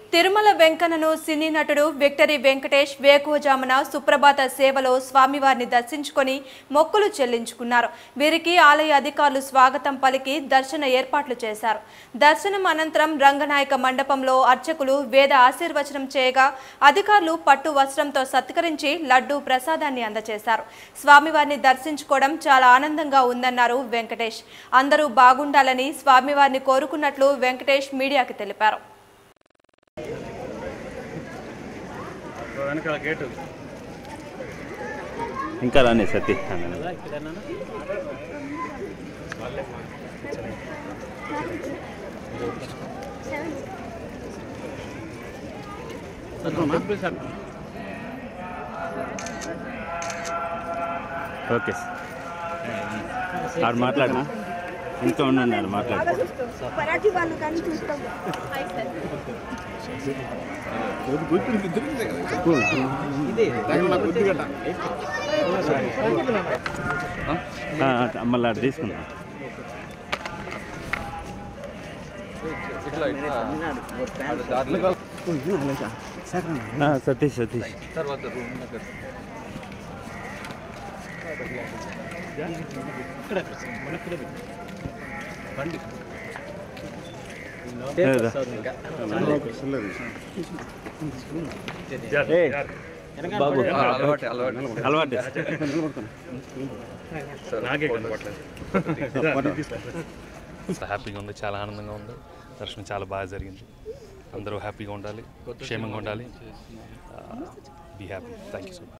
తిరుమల వెంకన్నను సినీ నటుడు విక్టరీ వెంకటేష్ వేకువజామున సుప్రభాత సేవలో స్వామివారిని దర్శించుకొని మొక్కులు చెల్లించుకున్నారు వీరికి ఆలయ అధికారులు స్వాగతం పలికి దర్శన ఏర్పాట్లు చేశారు దర్శనం అనంతరం రంగనాయక మండపంలో అర్చకులు వేద ఆశీర్వచనం చేయగా అధికారులు పట్టు వస్త్రంతో సత్కరించి లడ్డూ ప్రసాదాన్ని అందజేశారు స్వామివారిని దర్శించుకోవడం చాలా ఆనందంగా ఉందన్నారు వెంకటేష్ అందరూ బాగుండాలని స్వామివారిని కోరుకున్నట్లు వెంకటేష్ మీడియాకి తెలిపారు వెనకాల గేటు ఇంకా రాని సతీ ఓకే సార్ ఆడు మాట్లాడనా ఇంకా ఉండండి ఆడు మాట్లాడు మరాఠీ వాళ్ళు కానీ చూస్తాం ఆ, ఆ, మళ్ళీ ఆడు తీసుకుందాం ఆ, సతీష్ సతీష్ లేదా? ఏయ్, బాబు అలవాటే అలవాటే అలవాటు నాకే కనపడలేదు హ్యాపీగా ఉంది చాలా ఆనందంగా ఉంది దర్శనం చాలా బాగా జరిగింది అందరూ హ్యాపీగా ఉండాలి క్షేమంగా ఉండాలి be happy thank you so much